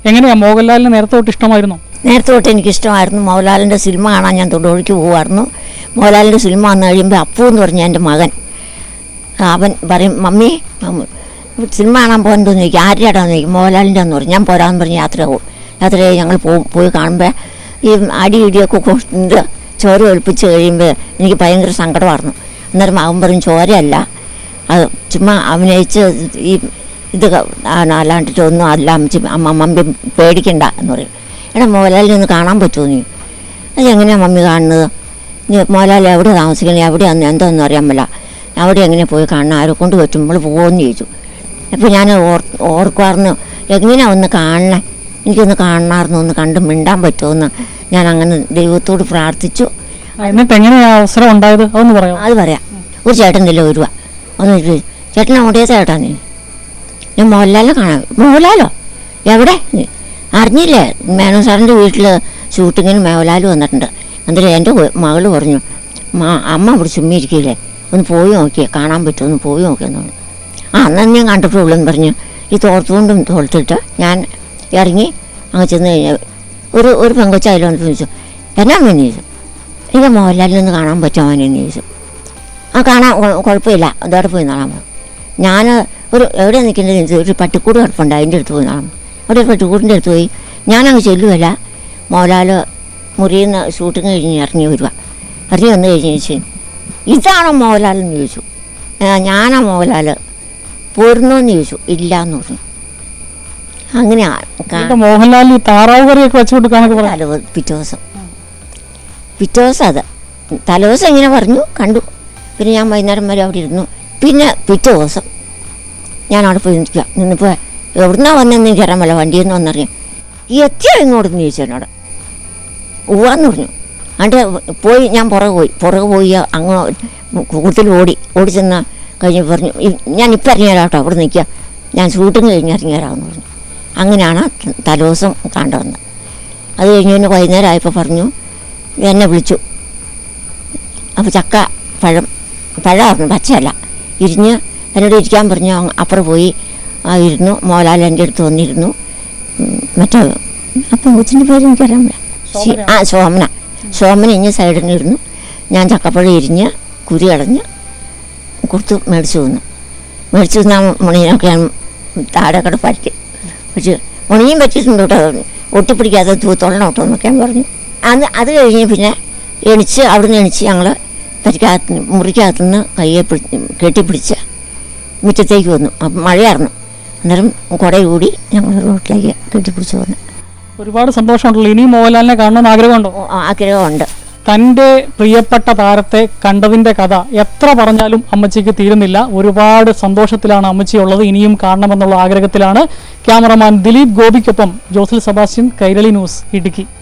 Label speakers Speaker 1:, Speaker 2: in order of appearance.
Speaker 1: എങ്ങനെയാ മോഹൻലാലിനെ നേരത്തെ തൊട്ട് ഇഷ്ടമായിരുന്നു
Speaker 2: നേരത്തെ തൊട്ട് എനിക്കിഷ്ടമായിരുന്നു മോഹൻലാലിൻ്റെ സിനിമ കാണാൻ ഞാൻ തൊടുപുഴയ്ക്ക് പോകുമായിരുന്നു മോഹൻലാലിൻ്റെ സിനിമ വന്നു കഴിയുമ്പോൾ അപ്പു എന്ന് പറഞ്ഞ എൻ്റെ മകൻ അവൻ പറയും മമ്മി മമ്മ- സിനിമ കാണാൻ പോകാൻ തോന്നി ചോദിക്കും ആരുടെയാടാന്ന് ചോദിക്കും മോഹൻലാലിൻ്റെ എന്ന് പറയും ഞാൻ പോരാന്ന് പറഞ്ഞ് യാത്ര പോകും യാത്രയായി ഞങ്ങൾ പോകും പോയി കാണുമ്പോൾ ഈ അടി ഇടിയൊക്കെ കൊണ്ട് ചോര ഒലിപ്പിച്ച് കഴിയുമ്പോൾ എനിക്ക് ഭയങ്കര സങ്കടമായിരുന്നു അന്നേരം അവൻ പറയും ചോരയല്ല അത് ചുമ്മാ അഭിനയിച്ച് ഈ ഇത് ക- ആണ് അല്ലാണ്ടിട്ട് ഒന്നും അല്ല അമ്മച്ചി അമ്മ മമ്മി പേടിക്കണ്ട എന്ന് പറയും എടാ മോഹൻലാലിനെ ഒന്ന് കാണാൻ പറ്റുമോ നീ അത് എങ്ങനെയാണ് മമ്മി കാണുന്നത് നീ മോഹൻലാൽ എവിടെ താമസിക്കുന്നത് എവിടെയാന്ന് എന്താണെന്ന് അറിയാൻ പറ്റില്ല അവിടെ എങ്ങനെ പോയി കാണണം ആരെ കൊണ്ട് പറ്റും നമ്മൾ പോകുമെന്ന് ചോദിച്ചു അപ്പോൾ ഞാൻ ഓർ ഓർക്കുമായിരുന്നു എങ്ങനെയാ ഒന്ന് കാണണേ എനിക്കൊന്ന് കാണണമായിരുന്നു ഒന്ന് കണ്ട് മിണ്ടാൻ പറ്റുമെന്ന് ഞാൻ അങ്ങനെ ദൈവത്തോട് പ്രാർത്ഥിച്ചു
Speaker 1: ആ, എന്നിട്ട് എങ്ങനെയാ അവസരം ഉണ്ടായത് അതൊന്ന് പറയാമോ
Speaker 2: അത് പറയാം ഒരു ചേട്ടൻ ഇല്ല ഒരു രൂപ ഒന്ന് ചോദിച്ചു, ചേട്ടൻ എവിടെയാ ചേട്ടാ നീ ഞാൻ മോഹൻലാലിനെ കാണാം മോഹൻലാലോ എവിടെ നീ? അറിഞ്ഞില്ലേ മേനോൻ സാറിൻ്റെ വീട്ടിൽ ഷൂട്ടിങ്ങിന് മോഹൻലാൽ വന്നിട്ടുണ്ട് എന്നിട്ട് എൻ്റെ മകൾ പറഞ്ഞു മാ അമ്മ അവിടെ ചുമ്മി ഇരിക്കില്ലേ ഒന്ന് പോയി നോക്കിയേ കാണാൻ പറ്റുമോ ഒന്ന് പോയി നോക്കിയെന്ന് പറഞ്ഞു ആ അന്ന് ഞാൻ കണ്ടിട്ടുള്ളൂ എന്ന് പറഞ്ഞു ഈ തോർത്തുകൊണ്ടും തോർത്തിട്ട് ഞാൻ ഇറങ്ങി അങ്ങ് ചെന്ന് കഴിഞ്ഞാൽ ഒരു ഒരു പെങ്കൊച്ച അതിൽ വന്നിട്ട് ചോദിച്ചു എന്നാ മെന്നു ചോദിച്ചു എനിക്ക് മോഹൻലാലിൽ നിന്ന് കാണാൻ പറ്റുമോ അവനെന്ന് ചോദിച്ചു ആ കാണാൻ കൊ- കുഴപ്പമില്ല അതോടെ പോയി കാണാൻ പോകും ഞാൻ ഒരു എവിടെ നിൽക്കേണ്ടത് ചോദിച്ചു ഒരു പട്ടിക്കൂട് കിടപ്പുണ്ട് അതിൻ്റെ അടുത്ത് പോയി കാണാം അവിടെ ഒരു പട്ടിക്കൂടിൻ്റെ അടുത്ത് പോയി ഞാനങ്ങ് ചെല്ലുമല്ല മോഹൻലാൽ മുറിയിൽ നിന്ന് ഷൂട്ടിങ് കഴിഞ്ഞ് ഇറങ്ങി വരിക ഇറങ്ങി വന്നു കഴിഞ്ഞ് ചോദിച്ചു ഇതാണോ മോഹൻലാൽ എന്ന് ചോദിച്ചു "ആ, ഞാനാ മോഹൻലാൽ പോരുന്നോന്ന് ചോദിച്ചു ഇല്ല എന്ന് പറഞ്ഞു അങ്ങനെ
Speaker 1: എന്നിട്ട് മോഹൻലാൽ ഈ താറാവ് കറിയൊക്കെ വെച്ച് കൊടുക്കാന്നൊക്കെ പറയാം
Speaker 2: തലവ് പിറ്റേ ദിവസം പിറ്റേ ദിവസം അത് തലേദിവസം ഇങ്ങനെ പറഞ്ഞു കണ്ടു പിന്നെ ഞാൻ വൈകുന്നേരം വരെ അവിടെ ഇരുന്നു പിന്നെ പിറ്റേ ദിവസം ഞാൻ അവിടെ പോയി നിൽക്കുക നിന്നിപ്പോൾ എവിടുന്നാ വന്നതെന്ന് എനിക്കറിയാൻ പറ്റില്ല വണ്ടിയിൽ നിന്ന് വന്നറിയാം ഈ എത്തിയോ ഇങ്ങോട്ട് എന്ന് ചോദിച്ചു എന്നോട് ഉവാന്ന് പറഞ്ഞു എന്നിട്ട് പോയി ഞാൻ പുറകെ പോയി പുറകെ പോയി അങ്ങ് കൂട്ടത്തിൽ ഓടി ഓടി ചെന്ന് കഴിഞ്ഞ് പറഞ്ഞു "ഇ- ഞാൻ ഇപ്പം ഇറങ്ങിയാലോ കേട്ടോ അവിടെ നിൽക്കുക ഞാൻ ഷൂട്ടിങ് കഴിഞ്ഞ് ഇറങ്ങിയാലാന്ന് പറഞ്ഞു അങ്ങനെയാണ് തലേദിവസം കണ്ടുവന്നത് അത് കഴിഞ്ഞ് പിന്നെ വൈകുന്നേരം ആയപ്പോൾ പറഞ്ഞു എന്നെ വിളിച്ചു അപ്പോൾ ചക്ക പഴം പഴമായിരുന്നു പച്ചയല്ല ഇരിഞ്ഞ് എന്നോട് ഇരിക്കാൻ പറഞ്ഞു അങ്ങ് അപ്പുറം പോയി ആ ഇരുന്നു മോഹൻലാൽ എൻ്റെ അടുത്ത് വന്നിരുന്നു ഉം, മറ്റേ അപ്പം കൊച്ചിൻ്റെ പേര് എനിക്കറിയാൻ പറ്റില്ല. ശി- ആ സോമന സോമന ഇഞ്ഞ് സൈഡിൽ നിന്ന് ഇരുന്നു ഞാൻ ചക്കപ്പഴം ഇരിഞ്ഞ് കുരി കളഞ്ഞ് കൊടുത്തു മേടിച്ചു വന്നു മേടിച്ചു വന്ന മുണിയൊക്കെ ഞാൻ താഴെ കട പറ്റി പക്ഷേ മുണിയും പറ്റിയിട്ടുണ്ട് കേട്ടോ ഒട്ടിപ്പിടിക്കാതെ തൂത്തൊള്ളണം കേട്ടോ എന്നൊക്കെ ഞാൻ പറഞ്ഞു അന്ന് അത് കഴിഞ്ഞ് പിന്നെ എണിച്ച് അവിടുന്ന് എണിച്ച് ഞങ്ങൾ പരിക്കകത്ത് മുറിക്കകത്തുനിന്ന് കയ്യെ പിടി കെട്ടിപ്പിടിച്ച് മുറ്റത്തേക്ക് വന്നു അപ്പം മഴയായിരുന്നു അന്നേരം കുട കൂടി ഞങ്ങൾ റോട്ടിലേക്ക് കെട്ടിപ്പിടിച്ച് വന്നു
Speaker 1: ഒരുപാട് സന്തോഷമുണ്ടല്ലോ ഇനിയും മോഹൻലാലിനെ കാണണമെന്ന് ആഗ്രഹമുണ്ടോ
Speaker 2: ഓ, ആഗ്രഹമുണ്ട്
Speaker 1: തൻ്റെ പ്രിയപ്പെട്ട താരത്തെ കണ്ടതിൻ്റെ കഥ എത്ര പറഞ്ഞാലും അമ്മച്ചിക്ക് തീരുന്നില്ല ഒരുപാട് സന്തോഷത്തിലാണ് അമ്മച്ചി ഉള്ളത് ഇനിയും കാണണമെന്നുള്ള ആഗ്രഹത്തിലാണ് ക്യാമറമാൻ ദിലീപ് ഗോപിക്കൊപ്പം ജോസൽ സെബാസ്റ്റ്യൻ കൈരളി ന്യൂസ് ഇടുക്കി